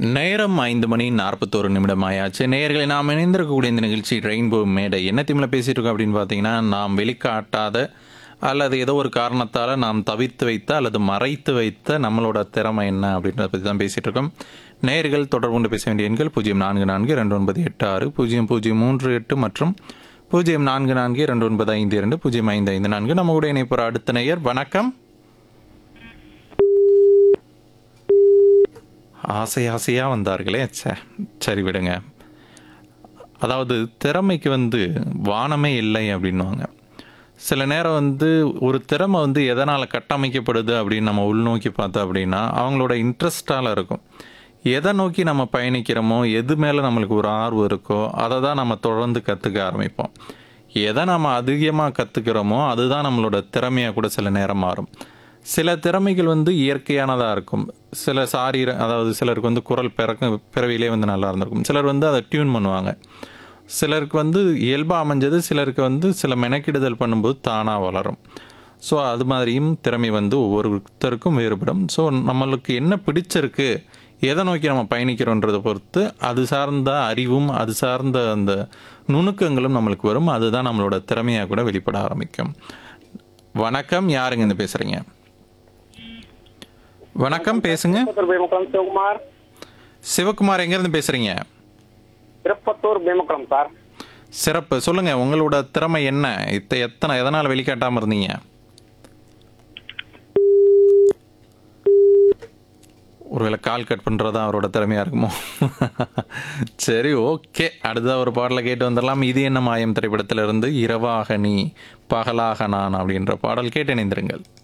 நேரம் ஐந்து மணி நாற்பத்தோரு நிமிடம் ஆயாச்சு நேயர்களை நாம் இணைந்திருக்கக்கூடிய இந்த நிகழ்ச்சி ரெயின்போ மேடை என்ன தீமில் பேசிட்டு இருக்கோம் அப்படின்னு பார்த்தீங்கன்னா நாம் வெளிக்காட்டாத அல்லது ஏதோ ஒரு காரணத்தால் நாம் தவிர்த்து வைத்த அல்லது மறைத்து வைத்த நம்மளோட திறமை என்ன அப்படின்றத பற்றி தான் பேசிட்டு இருக்கோம் நேயர்கள் தொடர்பு கொண்டு பேச வேண்டிய எண்கள் பூஜ்ஜியம் நான்கு நான்கு ரெண்டு ஒன்பது எட்டு ஆறு பூஜ்ஜியம் பூஜ்ஜியம் மூன்று எட்டு மற்றும் பூஜ்ஜியம் நான்கு நான்கு ரெண்டு ஒன்பது ஐந்து இரண்டு பூஜ்ஜியம் ஐந்து ஐந்து நான்கு நம்ம கூட இணைப்புற அடுத்த நேயர் வணக்கம் ஆசை ஆசையாக வந்தார்களே ச்சே சரி விடுங்க அதாவது திறமைக்கு வந்து வானமே இல்லை அப்படின்னுவாங்க சில நேரம் வந்து ஒரு திறமை வந்து எதனால் கட்டமைக்கப்படுது அப்படின்னு நம்ம உள்நோக்கி பார்த்தோம் அப்படின்னா அவங்களோட இன்ட்ரெஸ்டால் இருக்கும் எதை நோக்கி நம்ம பயணிக்கிறோமோ எது மேலே நம்மளுக்கு ஒரு ஆர்வம் இருக்கோ அதை தான் நம்ம தொடர்ந்து கற்றுக்க ஆரம்பிப்போம் எதை நம்ம அதிகமாக கற்றுக்கிறோமோ அதுதான் நம்மளோட திறமையாக கூட சில நேரம் மாறும் சில திறமைகள் வந்து இயற்கையானதாக இருக்கும் சில சாரீர அதாவது சிலருக்கு வந்து குரல் பிறக்க பிறவிலே வந்து நல்லா இருந்திருக்கும் சிலர் வந்து அதை டியூன் பண்ணுவாங்க சிலருக்கு வந்து இயல்பாக அமைஞ்சது சிலருக்கு வந்து சில மெனக்கிடுதல் பண்ணும்போது தானாக வளரும் ஸோ அது மாதிரியும் திறமை வந்து ஒவ்வொருத்தருக்கும் வேறுபடும் ஸோ நம்மளுக்கு என்ன பிடிச்சிருக்கு எதை நோக்கி நம்ம பயணிக்கிறோன்றதை பொறுத்து அது சார்ந்த அறிவும் அது சார்ந்த அந்த நுணுக்கங்களும் நம்மளுக்கு வரும் அதுதான் நம்மளோட திறமையாக கூட வெளிப்பட ஆரம்பிக்கும் வணக்கம் யாருங்க இருந்து பேசுகிறீங்க வணக்கம் பேசுங்க திருப்பத்தூர் பீமக்குளம் சிவகுமார் சிவகுமார் எங்கேருந்து பேசுகிறீங்க திருப்பத்தூர் பீமக்குளம் சார் சிறப்பு சொல்லுங்க உங்களோட திறமை என்ன இத்த எத்தனை எதனால் வெளிக்காட்டாமல் இருந்தீங்க ஒருவேளை கால் கட் பண்ணுறது தான் அவரோட திறமையாக இருக்குமோ சரி ஓகே அடுத்த ஒரு பாடலை கேட்டு வந்துடலாம் இது என்ன மாயம் திரைப்படத்திலிருந்து இரவாக நீ பகலாக நான் அப்படின்ற பாடல் கேட்டு இணைந்திருங்கள்